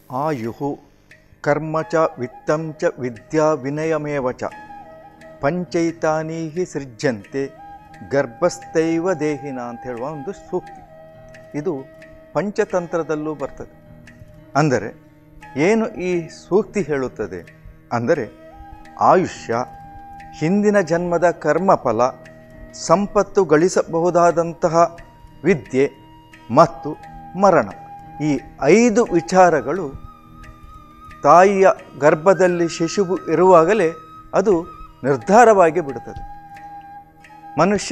ಆಯು ಕರ್ಮ ಚ ವಿತ್ತಂ ಚ ವಿದ್ಯಾ ವಿನಯಮೇವ ಚ ಪಂಚೈತಾನಿ ಹಿ ಸೃಜ್ಯಂತೆ ಗರ್ಭಸ್ಥೈವ ದೇಹಿನ ಅಂತ ಹೇಳುವ ಒಂದು ಸೂಕ್ತಿ ಇದು ಪಂಚತಂತ್ರದಲ್ಲೂ ಬರ್ತದೆ ಅಂದರೆ ಏನು ಈ ಸೂಕ್ತಿ ಹೇಳುತ್ತದೆ ಅಂದರೆ ಆಯುಷ್ಯ ಹಿಂದಿನ ಜನ್ಮದ ಕರ್ಮಫಲ ಸಂಪತ್ತು ಗಳಿಸಬಹುದಾದಂತಹ ವಿದ್ಯೆ ಮತ್ತು ಮರಣ ಈ ಐದು ವಿಚಾರಗಳು ತಾಯಿಯ ಗರ್ಭದಲ್ಲಿ ಶಿಶುವು ಇರುವಾಗಲೇ ಅದು ನಿರ್ಧಾರವಾಗಿ ಬಿಡುತ್ತದೆ ಮನುಷ್ಯ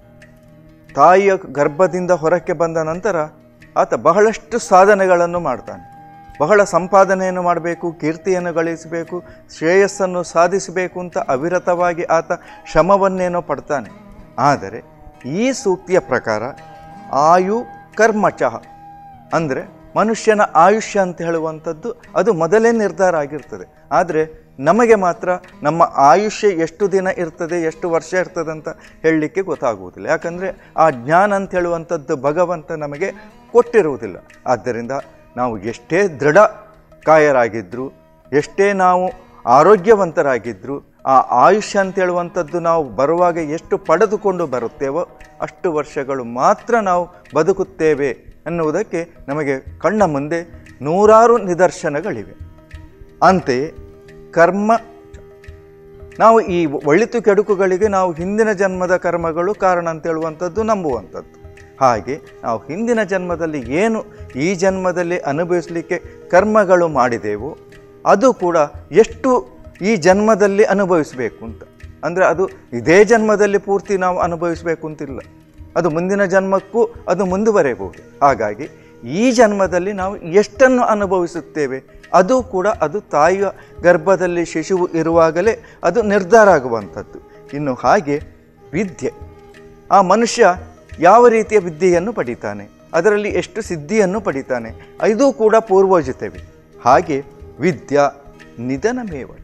ತಾಯಿಯ ಗರ್ಭದಿಂದ ಹೊರಕ್ಕೆ ಬಂದ ನಂತರ ಆತ ಬಹಳಷ್ಟು ಸಾಧನೆಗಳನ್ನು ಮಾಡ್ತಾನೆ ಬಹಳ ಸಂಪಾದನೆಯನ್ನು ಮಾಡಬೇಕು ಕೀರ್ತಿಯನ್ನು ಗಳಿಸಬೇಕು ಶ್ರೇಯಸ್ಸನ್ನು ಸಾಧಿಸಬೇಕು ಅಂತ ಅವಿರತವಾಗಿ ಆತ ಶ್ರಮವನ್ನೇನೋ ಪಡ್ತಾನೆ ಆದರೆ ಈ ಸೂಕ್ತಿಯ ಪ್ರಕಾರ ಆಯು ಕರ್ಮಚಃ ಅಂದರೆ ಮನುಷ್ಯನ ಆಯುಷ್ಯ ಅಂತ ಹೇಳುವಂಥದ್ದು ಅದು ಮೊದಲೇ ನಿರ್ಧಾರ ಆಗಿರ್ತದೆ ಆದರೆ ನಮಗೆ ಮಾತ್ರ ನಮ್ಮ ಆಯುಷ್ಯ ಎಷ್ಟು ದಿನ ಇರ್ತದೆ ಎಷ್ಟು ವರ್ಷ ಇರ್ತದೆ ಅಂತ ಹೇಳಲಿಕ್ಕೆ ಗೊತ್ತಾಗುವುದಿಲ್ಲ ಯಾಕಂದರೆ ಆ ಜ್ಞಾನ ಅಂತ ಹೇಳುವಂಥದ್ದು ಭಗವಂತ ನಮಗೆ ಕೊಟ್ಟಿರುವುದಿಲ್ಲ ಆದ್ದರಿಂದ ನಾವು ಎಷ್ಟೇ ದೃಢ ಕಾಯರಾಗಿದ್ದರೂ ಎಷ್ಟೇ ನಾವು ಆರೋಗ್ಯವಂತರಾಗಿದ್ದರೂ ಆ ಆಯುಷ್ಯ ಅಂತ ಹೇಳುವಂಥದ್ದು ನಾವು ಬರುವಾಗ ಎಷ್ಟು ಪಡೆದುಕೊಂಡು ಬರುತ್ತೇವೋ ಅಷ್ಟು ವರ್ಷಗಳು ಮಾತ್ರ ನಾವು ಬದುಕುತ್ತೇವೆ ಎನ್ನುವುದಕ್ಕೆ ನಮಗೆ ಕಣ್ಣ ಮುಂದೆ ನೂರಾರು ನಿದರ್ಶನಗಳಿವೆ ಅಂತೆಯೇ ಕರ್ಮ ನಾವು ಈ ಒಳಿತು ಕೆಡುಕುಗಳಿಗೆ ನಾವು ಹಿಂದಿನ ಜನ್ಮದ ಕರ್ಮಗಳು ಕಾರಣ ಅಂತ ಹೇಳುವಂಥದ್ದು ನಂಬುವಂಥದ್ದು ಹಾಗೆ ನಾವು ಹಿಂದಿನ ಜನ್ಮದಲ್ಲಿ ಏನು ಈ ಜನ್ಮದಲ್ಲಿ ಅನುಭವಿಸಲಿಕ್ಕೆ ಕರ್ಮಗಳು ಮಾಡಿದೆವೋ ಅದು ಕೂಡ ಎಷ್ಟು ಈ ಜನ್ಮದಲ್ಲಿ ಅನುಭವಿಸಬೇಕು ಅಂತ ಅಂದರೆ ಅದು ಇದೇ ಜನ್ಮದಲ್ಲಿ ಪೂರ್ತಿ ನಾವು ಅನುಭವಿಸಬೇಕು ಅಂತಿಲ್ಲ ಅದು ಮುಂದಿನ ಜನ್ಮಕ್ಕೂ ಅದು ಮುಂದುವರೆಯಬಹುದು ಹಾಗಾಗಿ ಈ ಜನ್ಮದಲ್ಲಿ ನಾವು ಎಷ್ಟನ್ನು ಅನುಭವಿಸುತ್ತೇವೆ ಅದು ಕೂಡ ಅದು ತಾಯಿಯ ಗರ್ಭದಲ್ಲಿ ಶಿಶುವು ಇರುವಾಗಲೇ ಅದು ನಿರ್ಧಾರ ಆಗುವಂಥದ್ದು ಇನ್ನು ಹಾಗೆ ವಿದ್ಯೆ ಆ ಮನುಷ್ಯ ಯಾವ ರೀತಿಯ ವಿದ್ಯೆಯನ್ನು ಪಡಿತಾನೆ ಅದರಲ್ಲಿ ಎಷ್ಟು ಸಿದ್ಧಿಯನ್ನು ಪಡಿತಾನೆ ಇದು ಕೂಡ ಪೂರ್ವೋಚಿತವೆ ಹಾಗೆ ವಿದ್ಯಾ ನಿಧನಮೇವಚ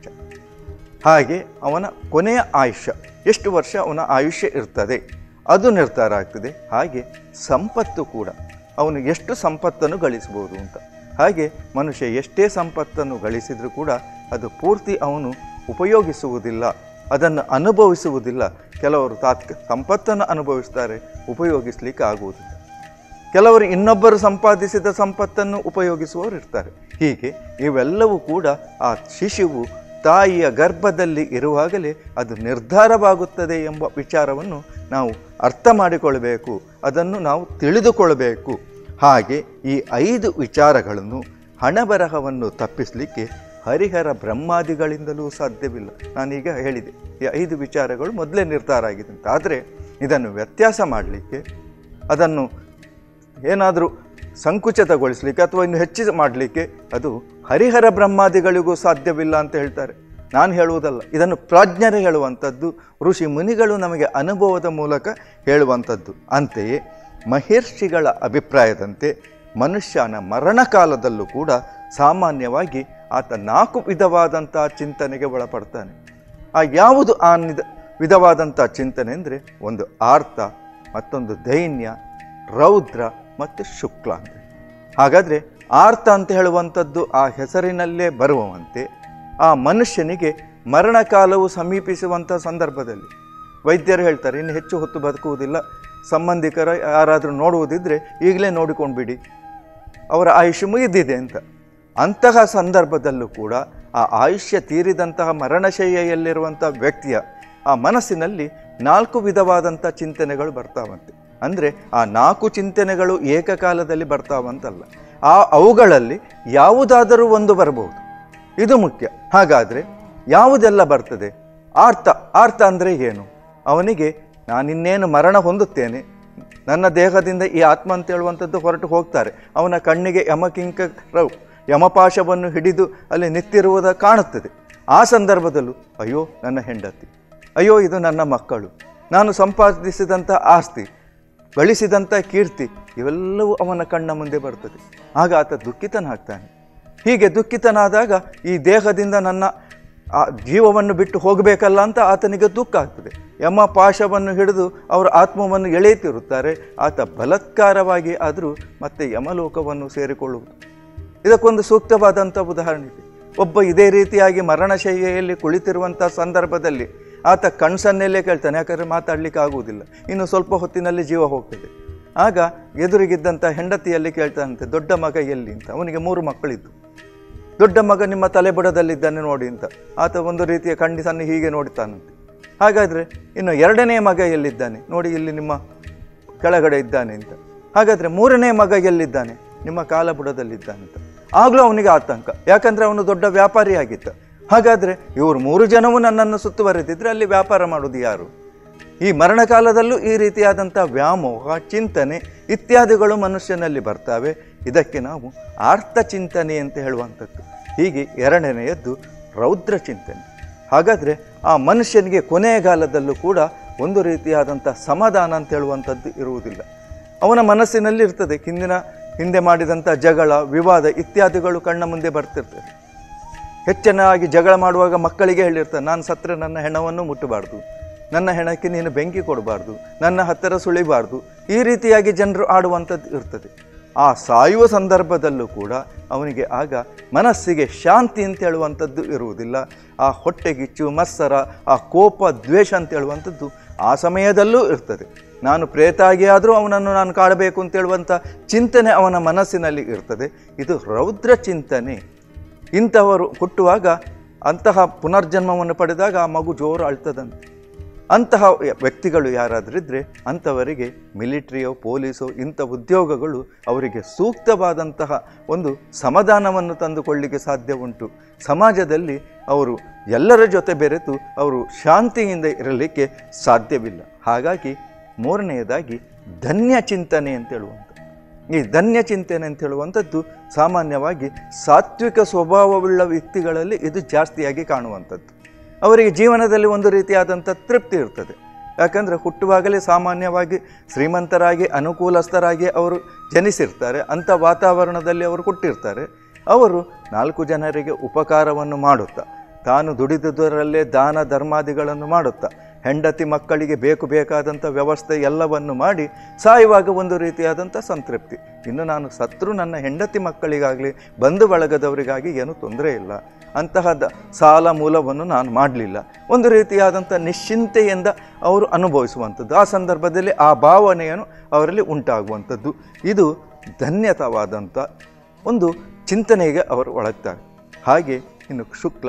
ಹಾಗೆ ಅವನ ಕೊನೆಯ ಆಯುಷ್ಯ ಎಷ್ಟು ವರ್ಷ ಅವನ ಆಯುಷ್ಯ ಇರ್ತದೆ ಅದು ನಿರ್ಧಾರ ಆಗ್ತದೆ ಹಾಗೆ ಸಂಪತ್ತು ಕೂಡ ಅವನು ಎಷ್ಟು ಸಂಪತ್ತನ್ನು ಗಳಿಸ್ಬೋದು ಅಂತ ಹಾಗೆ ಮನುಷ್ಯ ಎಷ್ಟೇ ಸಂಪತ್ತನ್ನು ಗಳಿಸಿದರೂ ಕೂಡ ಅದು ಪೂರ್ತಿ ಅವನು ಉಪಯೋಗಿಸುವುದಿಲ್ಲ ಅದನ್ನು ಅನುಭವಿಸುವುದಿಲ್ಲ ಕೆಲವರು ತಾತ್ಕ ಸಂಪತ್ತನ್ನು ಅನುಭವಿಸ್ತಾರೆ ಉಪಯೋಗಿಸಲಿಕ್ಕೆ ಆಗುವುದಿಲ್ಲ ಕೆಲವರು ಇನ್ನೊಬ್ಬರು ಸಂಪಾದಿಸಿದ ಸಂಪತ್ತನ್ನು ಉಪಯೋಗಿಸುವವರು ಇರ್ತಾರೆ ಹೀಗೆ ಇವೆಲ್ಲವೂ ಕೂಡ ಆ ಶಿಶುವು ತಾಯಿಯ ಗರ್ಭದಲ್ಲಿ ಇರುವಾಗಲೇ ಅದು ನಿರ್ಧಾರವಾಗುತ್ತದೆ ಎಂಬ ವಿಚಾರವನ್ನು ನಾವು ಅರ್ಥ ಮಾಡಿಕೊಳ್ಬೇಕು ಅದನ್ನು ನಾವು ತಿಳಿದುಕೊಳ್ಬೇಕು ಹಾಗೆ ಈ ಐದು ವಿಚಾರಗಳನ್ನು ಹಣಬರಹವನ್ನು ತಪ್ಪಿಸಲಿಕ್ಕೆ ಹರಿಹರ ಬ್ರಹ್ಮಾದಿಗಳಿಂದಲೂ ಸಾಧ್ಯವಿಲ್ಲ ನಾನೀಗ ಹೇಳಿದೆ ಈ ಐದು ವಿಚಾರಗಳು ಮೊದಲೇ ನಿರ್ಧಾರ ಆಗಿದೆ ಅಂತ ಆದರೆ ಇದನ್ನು ವ್ಯತ್ಯಾಸ ಮಾಡಲಿಕ್ಕೆ ಅದನ್ನು ಏನಾದರೂ ಸಂಕುಚಿತಗೊಳಿಸಲಿಕ್ಕೆ ಅಥವಾ ಇನ್ನು ಹೆಚ್ಚು ಮಾಡಲಿಕ್ಕೆ ಅದು ಹರಿಹರ ಬ್ರಹ್ಮಾದಿಗಳಿಗೂ ಸಾಧ್ಯವಿಲ್ಲ ಅಂತ ಹೇಳ್ತಾರೆ ನಾನು ಹೇಳುವುದಲ್ಲ ಇದನ್ನು ಪ್ರಾಜ್ಞರೇ ಹೇಳುವಂಥದ್ದು ಋಷಿ ಮುನಿಗಳು ನಮಗೆ ಅನುಭವದ ಮೂಲಕ ಹೇಳುವಂಥದ್ದು ಅಂತೆಯೇ ಮಹರ್ಷಿಗಳ ಅಭಿಪ್ರಾಯದಂತೆ ಮನುಷ್ಯನ ಮರಣಕಾಲದಲ್ಲೂ ಕೂಡ ಸಾಮಾನ್ಯವಾಗಿ ಆತ ನಾಲ್ಕು ವಿಧವಾದಂಥ ಚಿಂತನೆಗೆ ಒಳಪಡ್ತಾನೆ ಆ ಯಾವುದು ಆ ನಿದ ವಿಧವಾದಂಥ ಚಿಂತನೆ ಅಂದರೆ ಒಂದು ಆರ್ತ ಮತ್ತೊಂದು ದೈನ್ಯ ರೌದ್ರ ಮತ್ತು ಶುಕ್ಲ ಅಂತ ಹಾಗಾದರೆ ಆರ್ತ ಅಂತ ಹೇಳುವಂಥದ್ದು ಆ ಹೆಸರಿನಲ್ಲೇ ಬರುವಂತೆ ಆ ಮನುಷ್ಯನಿಗೆ ಮರಣಕಾಲವು ಸಮೀಪಿಸುವಂಥ ಸಂದರ್ಭದಲ್ಲಿ ವೈದ್ಯರು ಹೇಳ್ತಾರೆ ಇನ್ನು ಹೆಚ್ಚು ಹೊತ್ತು ಬದುಕುವುದಿಲ್ಲ ಸಂಬಂಧಿಕರ ಯಾರಾದರೂ ನೋಡುವುದಿದ್ದರೆ ಈಗಲೇ ನೋಡಿಕೊಂಡು ಬಿಡಿ ಅವರ ಆಯುಷ್ಯ ಮುಗಿದಿದೆ ಅಂತ ಅಂತಹ ಸಂದರ್ಭದಲ್ಲೂ ಕೂಡ ಆ ಆಯುಷ್ಯ ತೀರಿದಂತಹ ಮರಣಶಯ್ಯೆಯಲ್ಲಿರುವಂಥ ವ್ಯಕ್ತಿಯ ಆ ಮನಸ್ಸಿನಲ್ಲಿ ನಾಲ್ಕು ವಿಧವಾದಂಥ ಚಿಂತನೆಗಳು ಬರ್ತಾವಂತೆ ಅಂದರೆ ಆ ನಾಲ್ಕು ಚಿಂತನೆಗಳು ಏಕಕಾಲದಲ್ಲಿ ಬರ್ತಾವಂತಲ್ಲ ಆ ಅವುಗಳಲ್ಲಿ ಯಾವುದಾದರೂ ಒಂದು ಬರಬಹುದು ಇದು ಮುಖ್ಯ ಹಾಗಾದರೆ ಯಾವುದೆಲ್ಲ ಬರ್ತದೆ ಆರ್ಥ ಆರ್ಥ ಅಂದರೆ ಏನು ಅವನಿಗೆ ನಾನಿನ್ನೇನು ಮರಣ ಹೊಂದುತ್ತೇನೆ ನನ್ನ ದೇಹದಿಂದ ಈ ಆತ್ಮ ಅಂತ ಹೇಳುವಂಥದ್ದು ಹೊರಟು ಹೋಗ್ತಾರೆ ಅವನ ಕಣ್ಣಿಗೆ ಯಮಕಿಂಕರವು ಯಮಪಾಶವನ್ನು ಹಿಡಿದು ಅಲ್ಲಿ ನಿಂತಿರುವುದ ಕಾಣುತ್ತದೆ ಆ ಸಂದರ್ಭದಲ್ಲೂ ಅಯ್ಯೋ ನನ್ನ ಹೆಂಡತಿ ಅಯ್ಯೋ ಇದು ನನ್ನ ಮಕ್ಕಳು ನಾನು ಸಂಪಾದಿಸಿದಂಥ ಆಸ್ತಿ ಗಳಿಸಿದಂಥ ಕೀರ್ತಿ ಇವೆಲ್ಲವೂ ಅವನ ಕಣ್ಣ ಮುಂದೆ ಬರ್ತದೆ ಆಗ ಆತ ದುಃಖಿತನಾಗ್ತಾನೆ ಹೀಗೆ ದುಃಖಿತನಾದಾಗ ಈ ದೇಹದಿಂದ ನನ್ನ ಆ ಜೀವವನ್ನು ಬಿಟ್ಟು ಹೋಗಬೇಕಲ್ಲ ಅಂತ ಆತನಿಗೆ ದುಃಖ ಆಗ್ತದೆ ಯಮ ಪಾಶವನ್ನು ಹಿಡಿದು ಅವರ ಆತ್ಮವನ್ನು ಎಳೆಯುತ್ತಿರುತ್ತಾರೆ ಆತ ಬಲಾತ್ಕಾರವಾಗಿ ಆದರೂ ಮತ್ತೆ ಯಮಲೋಕವನ್ನು ಸೇರಿಕೊಳ್ಳುವುದು ಇದಕ್ಕೊಂದು ಸೂಕ್ತವಾದಂಥ ಉದಾಹರಣೆ ಇದೆ ಒಬ್ಬ ಇದೇ ರೀತಿಯಾಗಿ ಮರಣಶಯ್ಯೆಯಲ್ಲಿ ಕುಳಿತಿರುವಂಥ ಸಂದರ್ಭದಲ್ಲಿ ಆತ ಕಣ್ಸನ್ನೆಲ್ಲೇ ಕೇಳ್ತಾನೆ ಯಾಕಂದರೆ ಮಾತಾಡಲಿಕ್ಕೆ ಆಗುವುದಿಲ್ಲ ಇನ್ನು ಸ್ವಲ್ಪ ಹೊತ್ತಿನಲ್ಲಿ ಜೀವ ಹೋಗ್ತದೆ ಆಗ ಎದುರಿಗಿದ್ದಂಥ ಹೆಂಡತಿಯಲ್ಲಿ ಕೇಳ್ತಾನಂತೆ ದೊಡ್ಡ ಮಗ ಎಲ್ಲಿ ಅಂತ ಅವನಿಗೆ ಮೂರು ಮಕ್ಕಳಿದ್ದು ದೊಡ್ಡ ಮಗ ನಿಮ್ಮ ತಲೆಬುಡದಲ್ಲಿದ್ದಾನೆ ನೋಡಿ ಅಂತ ಆತ ಒಂದು ರೀತಿಯ ಕಣ್ಣಿಸನ್ನು ಹೀಗೆ ನೋಡ್ತಾನಂತೆ ಹಾಗಾದರೆ ಇನ್ನು ಎರಡನೇ ಮಗ ಎಲ್ಲಿದ್ದಾನೆ ನೋಡಿ ಇಲ್ಲಿ ನಿಮ್ಮ ಕೆಳಗಡೆ ಇದ್ದಾನೆ ಅಂತ ಹಾಗಾದರೆ ಮೂರನೇ ಮಗ ಎಲ್ಲಿದ್ದಾನೆ ನಿಮ್ಮ ಕಾಲಬುಡದಲ್ಲಿದ್ದಾನೆ ಅಂತ ಆಗಲೂ ಅವನಿಗೆ ಆತಂಕ ಯಾಕಂದರೆ ಅವನು ದೊಡ್ಡ ವ್ಯಾಪಾರಿ ಆಗಿದ್ದ ಹಾಗಾದರೆ ಇವರು ಮೂರು ಜನವೂ ನನ್ನನ್ನು ಸುತ್ತುವರೆದಿದ್ರೆ ಅಲ್ಲಿ ವ್ಯಾಪಾರ ಮಾಡೋದು ಯಾರು ಈ ಮರಣಕಾಲದಲ್ಲೂ ಈ ರೀತಿಯಾದಂಥ ವ್ಯಾಮೋಹ ಚಿಂತನೆ ಇತ್ಯಾದಿಗಳು ಮನುಷ್ಯನಲ್ಲಿ ಬರ್ತವೆ ಇದಕ್ಕೆ ನಾವು ಆರ್ಥ ಚಿಂತನೆ ಅಂತ ಹೇಳುವಂಥದ್ದು ಹೀಗೆ ಎರಡನೆಯದ್ದು ರೌದ್ರ ಚಿಂತನೆ ಹಾಗಾದರೆ ಆ ಮನುಷ್ಯನಿಗೆ ಕೊನೆಯ ಕಾಲದಲ್ಲೂ ಕೂಡ ಒಂದು ರೀತಿಯಾದಂಥ ಸಮಾಧಾನ ಅಂತ ಹೇಳುವಂಥದ್ದು ಇರುವುದಿಲ್ಲ ಅವನ ಮನಸ್ಸಿನಲ್ಲಿ ಇರ್ತದೆ ಹಿಂದಿನ ಹಿಂದೆ ಮಾಡಿದಂಥ ಜಗಳ ವಿವಾದ ಇತ್ಯಾದಿಗಳು ಕಣ್ಣ ಮುಂದೆ ಬರ್ತಿರ್ತದೆ ಹೆಚ್ಚಿನಾಗಿ ಜಗಳ ಮಾಡುವಾಗ ಮಕ್ಕಳಿಗೆ ಹೇಳಿರ್ತಾನೆ ನಾನು ಸತ್ತರೆ ನನ್ನ ಹೆಣವನ್ನು ಮುಟ್ಟಬಾರ್ದು ನನ್ನ ಹೆಣಕ್ಕೆ ನೀನು ಬೆಂಕಿ ಕೊಡಬಾರ್ದು ನನ್ನ ಹತ್ತಿರ ಸುಳಿಬಾರ್ದು ಈ ರೀತಿಯಾಗಿ ಜನರು ಆಡುವಂಥದ್ದು ಇರ್ತದೆ ಆ ಸಾಯುವ ಸಂದರ್ಭದಲ್ಲೂ ಕೂಡ ಅವನಿಗೆ ಆಗ ಮನಸ್ಸಿಗೆ ಶಾಂತಿ ಅಂತ ಹೇಳುವಂಥದ್ದು ಇರುವುದಿಲ್ಲ ಆ ಹೊಟ್ಟೆಗಿಚ್ಚು ಮತ್ಸರ ಆ ಕೋಪ ದ್ವೇಷ ಅಂತ ಹೇಳುವಂಥದ್ದು ಆ ಸಮಯದಲ್ಲೂ ಇರ್ತದೆ ನಾನು ಪ್ರೇತಾಗಿ ಆದರೂ ಅವನನ್ನು ನಾನು ಕಾಡಬೇಕು ಅಂತ ಹೇಳುವಂಥ ಚಿಂತನೆ ಅವನ ಮನಸ್ಸಿನಲ್ಲಿ ಇರ್ತದೆ ಇದು ರೌದ್ರ ಚಿಂತನೆ ಇಂಥವರು ಹುಟ್ಟುವಾಗ ಅಂತಹ ಪುನರ್ಜನ್ಮವನ್ನು ಪಡೆದಾಗ ಆ ಮಗು ಜೋರು ಅಳ್ತದಂತೆ ಅಂತಹ ವ್ಯಕ್ತಿಗಳು ಯಾರಾದರಿದ್ದರೆ ಅಂಥವರಿಗೆ ಮಿಲಿಟ್ರಿಯೋ ಪೊಲೀಸೋ ಇಂಥ ಉದ್ಯೋಗಗಳು ಅವರಿಗೆ ಸೂಕ್ತವಾದಂತಹ ಒಂದು ಸಮಾಧಾನವನ್ನು ತಂದುಕೊಳ್ಳಿಕ್ಕೆ ಸಾಧ್ಯ ಉಂಟು ಸಮಾಜದಲ್ಲಿ ಅವರು ಎಲ್ಲರ ಜೊತೆ ಬೆರೆತು ಅವರು ಶಾಂತಿಯಿಂದ ಇರಲಿಕ್ಕೆ ಸಾಧ್ಯವಿಲ್ಲ ಹಾಗಾಗಿ ಮೂರನೆಯದಾಗಿ ಧನ್ಯ ಚಿಂತನೆ ಅಂತ ಹೇಳುವಂಥ ಈ ಧನ್ಯ ಚಿಂತನೆ ಅಂತ ಹೇಳುವಂಥದ್ದು ಸಾಮಾನ್ಯವಾಗಿ ಸಾತ್ವಿಕ ಸ್ವಭಾವವುಳ್ಳ ವ್ಯಕ್ತಿಗಳಲ್ಲಿ ಇದು ಜಾಸ್ತಿಯಾಗಿ ಕಾಣುವಂಥದ್ದು ಅವರಿಗೆ ಜೀವನದಲ್ಲಿ ಒಂದು ರೀತಿಯಾದಂಥ ತೃಪ್ತಿ ಇರ್ತದೆ ಯಾಕಂದರೆ ಹುಟ್ಟುವಾಗಲೇ ಸಾಮಾನ್ಯವಾಗಿ ಶ್ರೀಮಂತರಾಗಿ ಅನುಕೂಲಸ್ಥರಾಗಿ ಅವರು ಜನಿಸಿರ್ತಾರೆ ಅಂಥ ವಾತಾವರಣದಲ್ಲಿ ಅವರು ಹುಟ್ಟಿರ್ತಾರೆ ಅವರು ನಾಲ್ಕು ಜನರಿಗೆ ಉಪಕಾರವನ್ನು ಮಾಡುತ್ತಾ ತಾನು ದುಡಿದುದರಲ್ಲೇ ದಾನ ಧರ್ಮಾದಿಗಳನ್ನು ಮಾಡುತ್ತಾ ಹೆಂಡತಿ ಮಕ್ಕಳಿಗೆ ಬೇಕು ಬೇಕಾದಂಥ ವ್ಯವಸ್ಥೆ ಎಲ್ಲವನ್ನು ಮಾಡಿ ಸಾಯುವಾಗ ಒಂದು ರೀತಿಯಾದಂಥ ಸಂತೃಪ್ತಿ ಇನ್ನು ನಾನು ಸತ್ರು ನನ್ನ ಹೆಂಡತಿ ಮಕ್ಕಳಿಗಾಗಲಿ ಬಂಧು ಬಳಗದವರಿಗಾಗಿ ಏನೂ ತೊಂದರೆ ಇಲ್ಲ ಅಂತಹದ ಸಾಲ ಮೂಲವನ್ನು ನಾನು ಮಾಡಲಿಲ್ಲ ಒಂದು ರೀತಿಯಾದಂಥ ನಿಶ್ಚಿಂತೆಯಿಂದ ಅವರು ಅನುಭವಿಸುವಂಥದ್ದು ಆ ಸಂದರ್ಭದಲ್ಲಿ ಆ ಭಾವನೆಯನ್ನು ಅವರಲ್ಲಿ ಉಂಟಾಗುವಂಥದ್ದು ಇದು ಧನ್ಯತವಾದಂಥ ಒಂದು ಚಿಂತನೆಗೆ ಅವರು ಒಳಗ್ತಾರೆ ಹಾಗೆ ಇನ್ನು ಶುಕ್ಲ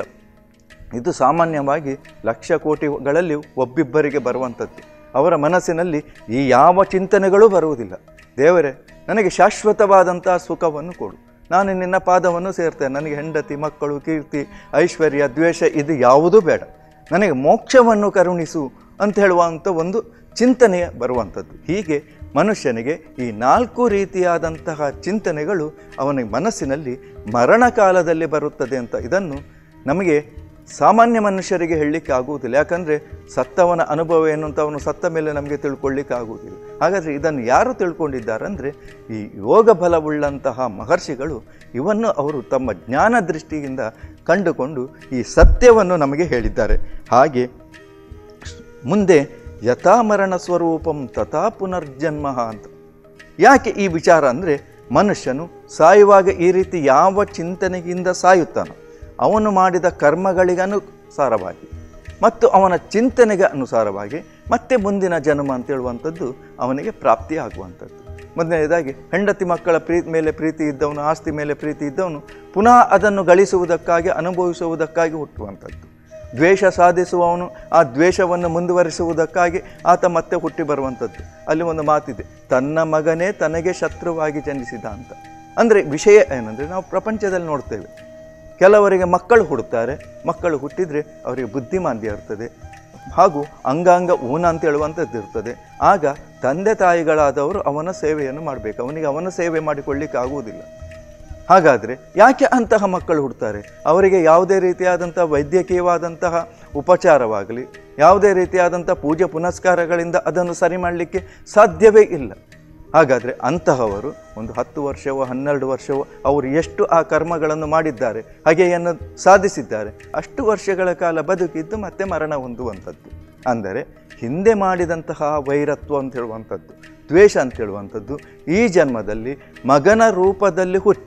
ಇದು ಸಾಮಾನ್ಯವಾಗಿ ಲಕ್ಷ ಕೋಟಿಗಳಲ್ಲಿ ಒಬ್ಬಿಬ್ಬರಿಗೆ ಬರುವಂಥದ್ದು ಅವರ ಮನಸ್ಸಿನಲ್ಲಿ ಈ ಯಾವ ಚಿಂತನೆಗಳೂ ಬರುವುದಿಲ್ಲ ದೇವರೇ ನನಗೆ ಶಾಶ್ವತವಾದಂಥ ಸುಖವನ್ನು ಕೊಡು ನಾನು ನಿನ್ನ ಪಾದವನ್ನು ಸೇರ್ತೇನೆ ನನಗೆ ಹೆಂಡತಿ ಮಕ್ಕಳು ಕೀರ್ತಿ ಐಶ್ವರ್ಯ ದ್ವೇಷ ಇದು ಯಾವುದೂ ಬೇಡ ನನಗೆ ಮೋಕ್ಷವನ್ನು ಕರುಣಿಸು ಅಂತ ಹೇಳುವಂಥ ಒಂದು ಚಿಂತನೆಯ ಬರುವಂಥದ್ದು ಹೀಗೆ ಮನುಷ್ಯನಿಗೆ ಈ ನಾಲ್ಕು ರೀತಿಯಾದಂತಹ ಚಿಂತನೆಗಳು ಅವನ ಮನಸ್ಸಿನಲ್ಲಿ ಮರಣಕಾಲದಲ್ಲಿ ಬರುತ್ತದೆ ಅಂತ ಇದನ್ನು ನಮಗೆ ಸಾಮಾನ್ಯ ಮನುಷ್ಯರಿಗೆ ಹೇಳಲಿಕ್ಕೆ ಆಗುವುದಿಲ್ಲ ಯಾಕಂದರೆ ಸತ್ತವನ ಅನುಭವ ಏನು ಅಂತ ಅವನು ಸತ್ತ ಮೇಲೆ ನಮಗೆ ತಿಳ್ಕೊಳ್ಳಿಕ್ಕೆ ಆಗುವುದಿಲ್ಲ ಹಾಗಾದರೆ ಇದನ್ನು ಯಾರು ತಿಳ್ಕೊಂಡಿದ್ದಾರಂದರೆ ಈ ಯೋಗ ಬಲವುಳ್ಳಂತಹ ಮಹರ್ಷಿಗಳು ಇವನ್ನು ಅವರು ತಮ್ಮ ಜ್ಞಾನ ದೃಷ್ಟಿಯಿಂದ ಕಂಡುಕೊಂಡು ಈ ಸತ್ಯವನ್ನು ನಮಗೆ ಹೇಳಿದ್ದಾರೆ ಹಾಗೆ ಮುಂದೆ ಯಥಾಮರಣ ಸ್ವರೂಪಂ ತಥಾ ಪುನರ್ಜನ್ಮ ಅಂತ ಯಾಕೆ ಈ ವಿಚಾರ ಅಂದರೆ ಮನುಷ್ಯನು ಸಾಯುವಾಗ ಈ ರೀತಿ ಯಾವ ಚಿಂತನೆಯಿಂದ ಸಾಯುತ್ತಾನೋ ಅವನು ಮಾಡಿದ ಕರ್ಮಗಳಿಗೆ ಅನುಸಾರವಾಗಿ ಮತ್ತು ಅವನ ಚಿಂತನೆಗೆ ಅನುಸಾರವಾಗಿ ಮತ್ತೆ ಮುಂದಿನ ಜನ್ಮ ಅಂತ ಹೇಳುವಂಥದ್ದು ಅವನಿಗೆ ಪ್ರಾಪ್ತಿ ಆಗುವಂಥದ್ದು ಮೊದಲನೇದಾಗಿ ಹೆಂಡತಿ ಮಕ್ಕಳ ಪ್ರೀತಿ ಮೇಲೆ ಪ್ರೀತಿ ಇದ್ದವನು ಆಸ್ತಿ ಮೇಲೆ ಪ್ರೀತಿ ಇದ್ದವನು ಪುನಃ ಅದನ್ನು ಗಳಿಸುವುದಕ್ಕಾಗಿ ಅನುಭವಿಸುವುದಕ್ಕಾಗಿ ಹುಟ್ಟುವಂಥದ್ದು ದ್ವೇಷ ಸಾಧಿಸುವವನು ಆ ದ್ವೇಷವನ್ನು ಮುಂದುವರಿಸುವುದಕ್ಕಾಗಿ ಆತ ಮತ್ತೆ ಹುಟ್ಟಿ ಬರುವಂಥದ್ದು ಅಲ್ಲಿ ಒಂದು ಮಾತಿದೆ ತನ್ನ ಮಗನೇ ತನಗೆ ಶತ್ರುವಾಗಿ ಜನಿಸಿದ ಅಂತ ಅಂದರೆ ವಿಷಯ ಏನಂದರೆ ನಾವು ಪ್ರಪಂಚದಲ್ಲಿ ನೋಡ್ತೇವೆ ಕೆಲವರಿಗೆ ಮಕ್ಕಳು ಹುಡುಕ್ತಾರೆ ಮಕ್ಕಳು ಹುಟ್ಟಿದರೆ ಅವರಿಗೆ ಬುದ್ಧಿಮಾಂದ್ಯ ಇರ್ತದೆ ಹಾಗೂ ಅಂಗಾಂಗ ಊನ ಅಂತ ಹೇಳುವಂಥದ್ದು ಇರ್ತದೆ ಆಗ ತಂದೆ ತಾಯಿಗಳಾದವರು ಅವನ ಸೇವೆಯನ್ನು ಮಾಡಬೇಕು ಅವನಿಗೆ ಅವನ ಸೇವೆ ಮಾಡಿಕೊಳ್ಳಿಕ್ಕೆ ಆಗುವುದಿಲ್ಲ ಹಾಗಾದರೆ ಯಾಕೆ ಅಂತಹ ಮಕ್ಕಳು ಹುಡ್ತಾರೆ ಅವರಿಗೆ ಯಾವುದೇ ರೀತಿಯಾದಂಥ ವೈದ್ಯಕೀಯವಾದಂತಹ ಉಪಚಾರವಾಗಲಿ ಯಾವುದೇ ರೀತಿಯಾದಂಥ ಪೂಜೆ ಪುನಸ್ಕಾರಗಳಿಂದ ಅದನ್ನು ಸರಿ ಮಾಡಲಿಕ್ಕೆ ಸಾಧ್ಯವೇ ಇಲ್ಲ ಹಾಗಾದರೆ ಅಂತಹವರು ಒಂದು ಹತ್ತು ವರ್ಷವೋ ಹನ್ನೆರಡು ವರ್ಷವೋ ಅವರು ಎಷ್ಟು ಆ ಕರ್ಮಗಳನ್ನು ಮಾಡಿದ್ದಾರೆ ಹಾಗೆಯನ್ನು ಸಾಧಿಸಿದ್ದಾರೆ ಅಷ್ಟು ವರ್ಷಗಳ ಕಾಲ ಬದುಕಿದ್ದು ಮತ್ತೆ ಮರಣ ಹೊಂದುವಂಥದ್ದು ಅಂದರೆ ಹಿಂದೆ ಮಾಡಿದಂತಹ ವೈರತ್ವ ಅಂತ ಹೇಳುವಂಥದ್ದು ದ್ವೇಷ ಅಂತ ಹೇಳುವಂಥದ್ದು ಈ ಜನ್ಮದಲ್ಲಿ ಮಗನ ರೂಪದಲ್ಲಿ ಹುಟ್ಟಿ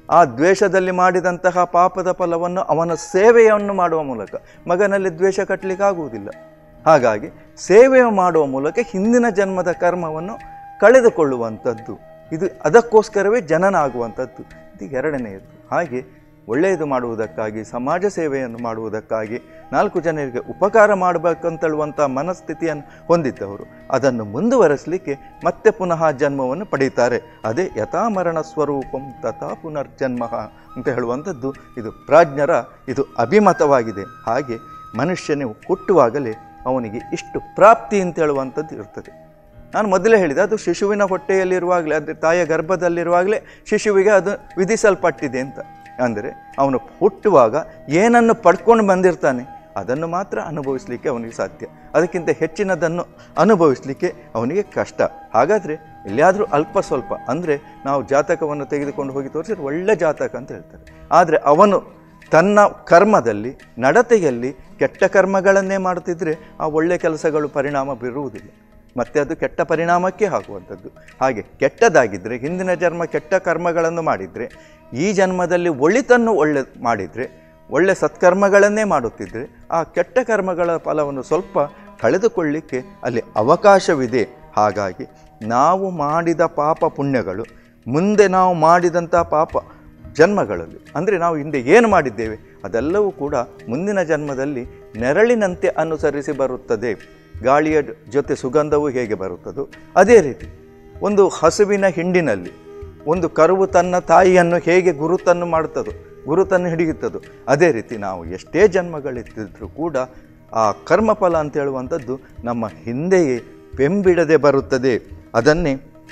ಆ ದ್ವೇಷದಲ್ಲಿ ಮಾಡಿದಂತಹ ಪಾಪದ ಫಲವನ್ನು ಅವನ ಸೇವೆಯನ್ನು ಮಾಡುವ ಮೂಲಕ ಮಗನಲ್ಲಿ ದ್ವೇಷ ಕಟ್ಟಲಿಕ್ಕಾಗುವುದಿಲ್ಲ ಹಾಗಾಗಿ ಸೇವೆ ಮಾಡುವ ಮೂಲಕ ಹಿಂದಿನ ಜನ್ಮದ ಕರ್ಮವನ್ನು ಕಳೆದುಕೊಳ್ಳುವಂಥದ್ದು ಇದು ಅದಕ್ಕೋಸ್ಕರವೇ ಜನನ ಆಗುವಂಥದ್ದು ಇದು ಎರಡನೆಯದ್ದು ಹಾಗೆ ಒಳ್ಳೆಯದು ಮಾಡುವುದಕ್ಕಾಗಿ ಸಮಾಜ ಸೇವೆಯನ್ನು ಮಾಡುವುದಕ್ಕಾಗಿ ನಾಲ್ಕು ಜನರಿಗೆ ಉಪಕಾರ ಮಾಡಬೇಕಂತೇಳುವಂಥ ಮನಸ್ಥಿತಿಯನ್ನು ಹೊಂದಿದ್ದವರು ಅದನ್ನು ಮುಂದುವರೆಸಲಿಕ್ಕೆ ಮತ್ತೆ ಪುನಃ ಜನ್ಮವನ್ನು ಪಡೀತಾರೆ ಅದೇ ಯಥಾಮರಣ ಸ್ವರೂಪಂ ತಥಾ ಪುನರ್ಜನ್ಮ ಅಂತ ಹೇಳುವಂಥದ್ದು ಇದು ಪ್ರಾಜ್ಞರ ಇದು ಅಭಿಮತವಾಗಿದೆ ಹಾಗೆ ಮನುಷ್ಯನು ಹುಟ್ಟುವಾಗಲೇ ಅವನಿಗೆ ಇಷ್ಟು ಪ್ರಾಪ್ತಿ ಅಂತ ಹೇಳುವಂಥದ್ದು ಇರ್ತದೆ ನಾನು ಮೊದಲೇ ಹೇಳಿದೆ ಅದು ಶಿಶುವಿನ ಹೊಟ್ಟೆಯಲ್ಲಿರುವಾಗಲೇ ಅಂದರೆ ತಾಯಿಯ ಗರ್ಭದಲ್ಲಿರುವಾಗಲೇ ಶಿಶುವಿಗೆ ಅದು ವಿಧಿಸಲ್ಪಟ್ಟಿದೆ ಅಂತ ಅಂದರೆ ಅವನು ಹುಟ್ಟುವಾಗ ಏನನ್ನು ಪಡ್ಕೊಂಡು ಬಂದಿರ್ತಾನೆ ಅದನ್ನು ಮಾತ್ರ ಅನುಭವಿಸಲಿಕ್ಕೆ ಅವನಿಗೆ ಸಾಧ್ಯ ಅದಕ್ಕಿಂತ ಹೆಚ್ಚಿನದನ್ನು ಅನುಭವಿಸಲಿಕ್ಕೆ ಅವನಿಗೆ ಕಷ್ಟ ಹಾಗಾದರೆ ಎಲ್ಲಿಯಾದರೂ ಅಲ್ಪ ಸ್ವಲ್ಪ ಅಂದರೆ ನಾವು ಜಾತಕವನ್ನು ತೆಗೆದುಕೊಂಡು ಹೋಗಿ ತೋರಿಸಿದ್ರೆ ಒಳ್ಳೆ ಜಾತಕ ಅಂತ ಹೇಳ್ತಾರೆ ಆದರೆ ಅವನು ತನ್ನ ಕರ್ಮದಲ್ಲಿ ನಡತೆಯಲ್ಲಿ ಕೆಟ್ಟ ಕರ್ಮಗಳನ್ನೇ ಮಾಡುತ್ತಿದ್ದರೆ ಆ ಒಳ್ಳೆ ಕೆಲಸಗಳು ಪರಿಣಾಮ ಬೀರುವುದಿಲ್ಲ ಮತ್ತೆ ಅದು ಕೆಟ್ಟ ಪರಿಣಾಮಕ್ಕೆ ಆಗುವಂಥದ್ದು ಹಾಗೆ ಕೆಟ್ಟದಾಗಿದ್ದರೆ ಹಿಂದಿನ ಜನ್ಮ ಕೆಟ್ಟ ಕರ್ಮಗಳನ್ನು ಮಾಡಿದರೆ ಈ ಜನ್ಮದಲ್ಲಿ ಒಳಿತನ್ನು ಒಳ್ಳೆ ಮಾಡಿದರೆ ಒಳ್ಳೆ ಸತ್ಕರ್ಮಗಳನ್ನೇ ಮಾಡುತ್ತಿದ್ದರೆ ಆ ಕೆಟ್ಟ ಕರ್ಮಗಳ ಫಲವನ್ನು ಸ್ವಲ್ಪ ಕಳೆದುಕೊಳ್ಳಿಕ್ಕೆ ಅಲ್ಲಿ ಅವಕಾಶವಿದೆ ಹಾಗಾಗಿ ನಾವು ಮಾಡಿದ ಪಾಪ ಪುಣ್ಯಗಳು ಮುಂದೆ ನಾವು ಮಾಡಿದಂಥ ಪಾಪ ಜನ್ಮಗಳಲ್ಲಿ ಅಂದರೆ ನಾವು ಹಿಂದೆ ಏನು ಮಾಡಿದ್ದೇವೆ ಅದೆಲ್ಲವೂ ಕೂಡ ಮುಂದಿನ ಜನ್ಮದಲ್ಲಿ ನೆರಳಿನಂತೆ ಅನುಸರಿಸಿ ಬರುತ್ತದೆ ಗಾಳಿಯ ಜೊತೆ ಸುಗಂಧವು ಹೇಗೆ ಬರುತ್ತದೋ ಅದೇ ರೀತಿ ಒಂದು ಹಸುವಿನ ಹಿಂಡಿನಲ್ಲಿ ಒಂದು ಕರುವು ತನ್ನ ತಾಯಿಯನ್ನು ಹೇಗೆ ಗುರುತನ್ನು ಮಾಡುತ್ತದೋ ಗುರುತನ್ನು ಹಿಡಿಯುತ್ತದೋ ಅದೇ ರೀತಿ ನಾವು ಎಷ್ಟೇ ಜನ್ಮಗಳಿದ್ದರೂ ಕೂಡ ಆ ಕರ್ಮಫಲ ಅಂತ ಹೇಳುವಂಥದ್ದು ನಮ್ಮ ಹಿಂದೆಯೇ ಬೆಂಬಿಡದೆ ಬರುತ್ತದೆ ಅದನ್ನೇ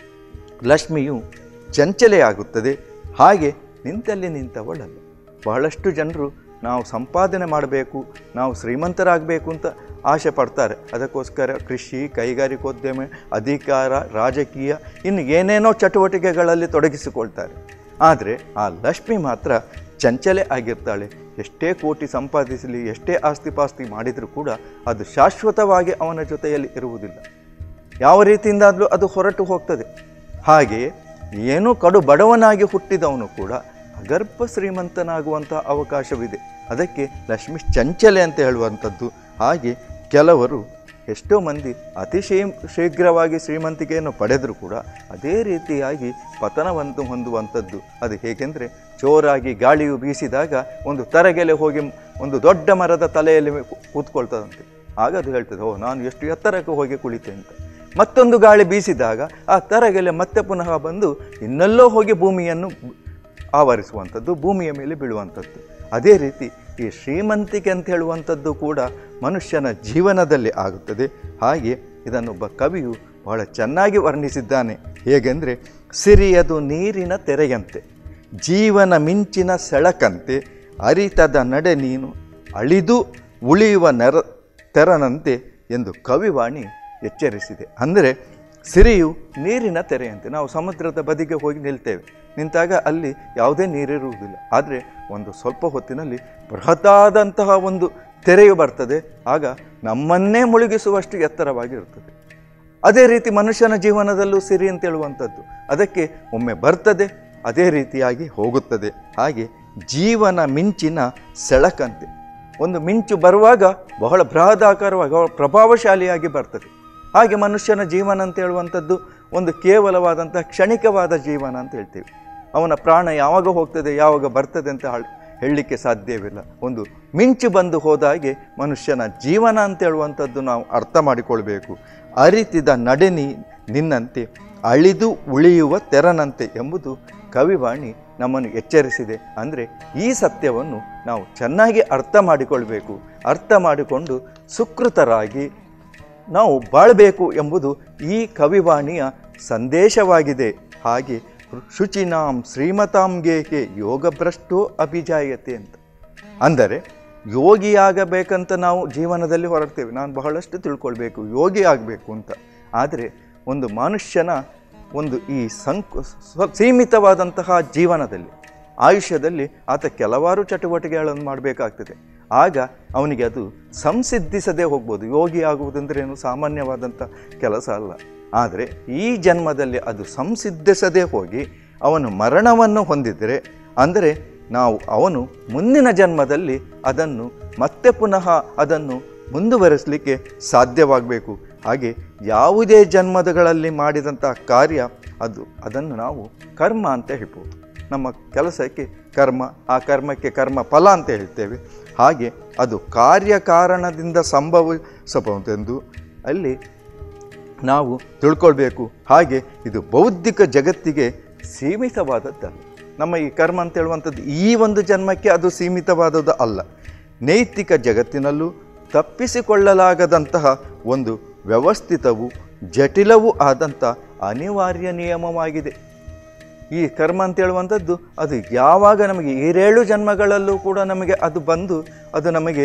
ಲಕ್ಷ್ಮಿಯು ಚಂಚಲೆಯಾಗುತ್ತದೆ ಹಾಗೆ ನಿಂತಲ್ಲಿ ನಿಂತವಳಲ್ಲ ಬಹಳಷ್ಟು ಜನರು ನಾವು ಸಂಪಾದನೆ ಮಾಡಬೇಕು ನಾವು ಶ್ರೀಮಂತರಾಗಬೇಕು ಅಂತ ಆಸೆ ಪಡ್ತಾರೆ ಅದಕ್ಕೋಸ್ಕರ ಕೃಷಿ ಕೈಗಾರಿಕೋದ್ಯಮ ಅಧಿಕಾರ ರಾಜಕೀಯ ಇನ್ನು ಏನೇನೋ ಚಟುವಟಿಕೆಗಳಲ್ಲಿ ತೊಡಗಿಸಿಕೊಳ್ತಾರೆ ಆದರೆ ಆ ಲಕ್ಷ್ಮಿ ಮಾತ್ರ ಚಂಚಲೆ ಆಗಿರ್ತಾಳೆ ಎಷ್ಟೇ ಕೋಟಿ ಸಂಪಾದಿಸಲಿ ಎಷ್ಟೇ ಆಸ್ತಿ ಪಾಸ್ತಿ ಮಾಡಿದರೂ ಕೂಡ ಅದು ಶಾಶ್ವತವಾಗಿ ಅವನ ಜೊತೆಯಲ್ಲಿ ಇರುವುದಿಲ್ಲ ಯಾವ ರೀತಿಯಿಂದಾದರೂ ಅದು ಹೊರಟು ಹೋಗ್ತದೆ ಹಾಗೆಯೇ ಏನೂ ಕಡು ಬಡವನಾಗಿ ಹುಟ್ಟಿದವನು ಕೂಡ ಅಗರ್ಭ ಶ್ರೀಮಂತನಾಗುವಂಥ ಅವಕಾಶವಿದೆ ಅದಕ್ಕೆ ಲಕ್ಷ್ಮಿ ಚಂಚಲೆ ಅಂತ ಹೇಳುವಂಥದ್ದು ಹಾಗೆ ಕೆಲವರು ಎಷ್ಟೋ ಮಂದಿ ಅತಿ ಶೀ ಶೀಘ್ರವಾಗಿ ಶ್ರೀಮಂತಿಕೆಯನ್ನು ಪಡೆದರೂ ಕೂಡ ಅದೇ ರೀತಿಯಾಗಿ ಪತನವನ್ನು ಹೊಂದುವಂಥದ್ದು ಅದು ಹೇಗೆಂದರೆ ಜೋರಾಗಿ ಗಾಳಿಯು ಬೀಸಿದಾಗ ಒಂದು ತರಗೆಲೆ ಹೋಗಿ ಒಂದು ದೊಡ್ಡ ಮರದ ತಲೆಯಲ್ಲಿ ಕೂ- ಕೂತ್ಕೊಳ್ತದಂತೆ ಆಗ ಅದು ಹೇಳ್ತದೆ ಓ ನಾನು ಎಷ್ಟು ಎತ್ತರಕ್ಕೆ ಹೋಗಿ ಕುಳಿತೆ ಅಂತ ಮತ್ತೊಂದು ಗಾಳಿ ಬೀಸಿದಾಗ ಆ ತರಗೆಲೆ ಮತ್ತೆ ಪುನಃ ಬಂದು ಇನ್ನೆಲ್ಲೋ ಹೋಗಿ ಭೂಮಿಯನ್ನು ಆವರಿಸುವಂಥದ್ದು ಭೂಮಿಯ ಮೇಲೆ ಬೀಳುವಂಥದ್ದು ಅದೇ ರೀತಿ ಈ ಶ್ರೀಮಂತಿಕೆ ಅಂತ ಹೇಳುವಂಥದ್ದು ಕೂಡ ಮನುಷ್ಯನ ಜೀವನದಲ್ಲಿ ಆಗುತ್ತದೆ ಹಾಗೆ ಇದನ್ನೊಬ್ಬ ಕವಿಯು ಬಹಳ ಚೆನ್ನಾಗಿ ವರ್ಣಿಸಿದ್ದಾನೆ ಹೇಗೆಂದರೆ ಸಿರಿಯದು ನೀರಿನ ತೆರೆಯಂತೆ ಜೀವನ ಮಿಂಚಿನ ಸೆಳಕಂತೆ ಅರಿತದ ನಡೆ ನೀನು ಅಳಿದು ಉಳಿಯುವ ನೆರ ತೆರನಂತೆ ಎಂದು ಕವಿವಾಣಿ ಎಚ್ಚರಿಸಿದೆ ಅಂದರೆ ಸಿರಿಯು ನೀರಿನ ತೆರೆಯಂತೆ ನಾವು ಸಮುದ್ರದ ಬದಿಗೆ ಹೋಗಿ ನಿಲ್ತೇವೆ ನಿಂತಾಗ ಅಲ್ಲಿ ಯಾವುದೇ ನೀರಿರುವುದಿಲ್ಲ ಆದರೆ ಒಂದು ಸ್ವಲ್ಪ ಹೊತ್ತಿನಲ್ಲಿ ಬೃಹತ್ತಾದಂತಹ ಒಂದು ತೆರೆಯು ಬರ್ತದೆ ಆಗ ನಮ್ಮನ್ನೇ ಮುಳುಗಿಸುವಷ್ಟು ಎತ್ತರವಾಗಿರುತ್ತದೆ ಅದೇ ರೀತಿ ಮನುಷ್ಯನ ಜೀವನದಲ್ಲೂ ಸಿರಿ ಅಂತ ಹೇಳುವಂಥದ್ದು ಅದಕ್ಕೆ ಒಮ್ಮೆ ಬರ್ತದೆ ಅದೇ ರೀತಿಯಾಗಿ ಹೋಗುತ್ತದೆ ಹಾಗೆ ಜೀವನ ಮಿಂಚಿನ ಸೆಳಕಂತೆ ಒಂದು ಮಿಂಚು ಬರುವಾಗ ಬಹಳ ಬೃಹದಾಕಾರವಾಗಿ ಬಹಳ ಪ್ರಭಾವಶಾಲಿಯಾಗಿ ಬರ್ತದೆ ಹಾಗೆ ಮನುಷ್ಯನ ಜೀವನ ಅಂತ ಹೇಳುವಂಥದ್ದು ಒಂದು ಕೇವಲವಾದಂತಹ ಕ್ಷಣಿಕವಾದ ಜೀವನ ಅಂತ ಹೇಳ್ತೀವಿ ಅವನ ಪ್ರಾಣ ಯಾವಾಗ ಹೋಗ್ತದೆ ಯಾವಾಗ ಬರ್ತದೆ ಅಂತ ಹಾಳ್- ಹೇಳಲಿಕ್ಕೆ ಸಾಧ್ಯವಿಲ್ಲ ಒಂದು ಮಿಂಚು ಬಂದು ಹೋದಾಗೆ ಮನುಷ್ಯನ ಜೀವನ ಅಂತ ಹೇಳುವಂಥದ್ದು ನಾವು ಅರ್ಥ ಮಾಡಿಕೊಳ್ಬೇಕು ಅರಿತಿದ ನಡೆ ನೀ ನಿನ್ನಂತೆ ಅಳಿದು ಉಳಿಯುವ ತೆರನಂತೆ ಎಂಬುದು ಕವಿವಾಣಿ ನಮ್ಮನ್ನು ಎಚ್ಚರಿಸಿದೆ ಅಂದರೆ ಈ ಸತ್ಯವನ್ನು ನಾವು ಚೆನ್ನಾಗಿ ಅರ್ಥ ಮಾಡಿಕೊಳ್ಬೇಕು ಅರ್ಥ ಮಾಡಿಕೊಂಡು ಸುಕೃತರಾಗಿ ನಾವು ಬಾಳಬೇಕು ಎಂಬುದು ಈ ಕವಿವಾಣಿಯ ಸಂದೇಶವಾಗಿದೆ ಹಾಗೆ ಶುಚಿನಾಂ ಶ್ರೀಮತಾಂಗೇಕೆ ಯೋಗಭ್ರಷ್ಟೋ ಅಭಿಜಾಯತೆ ಅಂತ ಅಂದರೆ ಯೋಗಿಯಾಗಬೇಕಂತ ನಾವು ಜೀವನದಲ್ಲಿ ಹೊರಡ್ತೇವೆ ನಾನು ಬಹಳಷ್ಟು ತಿಳ್ಕೊಳ್ಬೇಕು ಯೋಗಿ ಆಗಬೇಕು ಅಂತ ಆದರೆ ಒಂದು ಮನುಷ್ಯನ ಒಂದು ಈ ಸಂಕು ಸ್ವ- ಸೀಮಿತವಾದಂತಹ ಜೀವನದಲ್ಲಿ ಆಯುಷ್ಯದಲ್ಲಿ ಆತ ಕೆಲವಾರು ಚಟುವಟಿಕೆಗಳನ್ನು ಮಾಡಬೇಕಾಗ್ತದೆ ಆಗ ಅವನಿಗೆ ಅದು ಸಂಸಿದ್ಧಿಸದೇ ಹೋಗ್ಬೋದು ಯೋಗಿ ಆಗುವುದಂದ್ರೆ ಏನು ಸಾಮಾನ್ಯವಾದಂಥ ಕೆಲಸ ಅಲ್ಲ ಆದರೆ ಈ ಜನ್ಮದಲ್ಲಿ ಅದು ಸಂಸಿದ್ಧಿಸದೇ ಹೋಗಿ ಅವನು ಮರಣವನ್ನು ಹೊಂದಿದರೆ ಅಂದರೆ ನಾವು ಅವನು ಮುಂದಿನ ಜನ್ಮದಲ್ಲಿ ಅದನ್ನು ಮತ್ತೆ ಪುನಃ ಅದನ್ನು ಮುಂದುವರಿಸಲಿಕ್ಕೆ ಸಾಧ್ಯವಾಗಬೇಕು ಹಾಗೆ ಯಾವುದೇ ಜನ್ಮದಗಳಲ್ಲಿ ಮಾಡಿದಂತಹ ಕಾರ್ಯ ಅದು ಅದನ್ನು ನಾವು ಕರ್ಮ ಅಂತ ಹೇಳ್ಬೋದು ನಮ್ಮ ಕೆಲಸಕ್ಕೆ ಕರ್ಮ ಆ ಕರ್ಮಕ್ಕೆ ಕರ್ಮ ಫಲ ಅಂತ ಹೇಳ್ತೇವೆ ಹಾಗೆ ಅದು ಕಾರ್ಯಕಾರಣದಿಂದ ಸಂಭವಿಸಬಹುದೆಂದು ಅಲ್ಲಿ ನಾವು ತಿಳ್ಕೊಳ್ಬೇಕು ಹಾಗೆ ಇದು ಬೌದ್ಧಿಕ ಜಗತ್ತಿಗೆ ಸೀಮಿತವಾದದ್ದಲ್ಲ ನಮ್ಮ ಈ ಕರ್ಮ ಅಂತ ಹೇಳುವಂಥದ್ದು ಈ ಒಂದು ಜನ್ಮಕ್ಕೆ ಅದು ಸೀಮಿತವಾದದ್ದು ಅಲ್ಲ ನೈತಿಕ ಜಗತ್ತಿನಲ್ಲೂ ತಪ್ಪಿಸಿಕೊಳ್ಳಲಾಗದಂತಹ ಒಂದು ವ್ಯವಸ್ಥಿತವೂ ಜಟಿಲವೂ ಆದಂಥ ಅನಿವಾರ್ಯ ನಿಯಮವಾಗಿದೆ ಈ ಕರ್ಮ ಅಂತ ಹೇಳುವಂಥದ್ದು ಅದು ಯಾವಾಗ ನಮಗೆ ಏಳೇಳು ಜನ್ಮಗಳಲ್ಲೂ ಕೂಡ ನಮಗೆ ಅದು ಬಂದು ಅದು ನಮಗೆ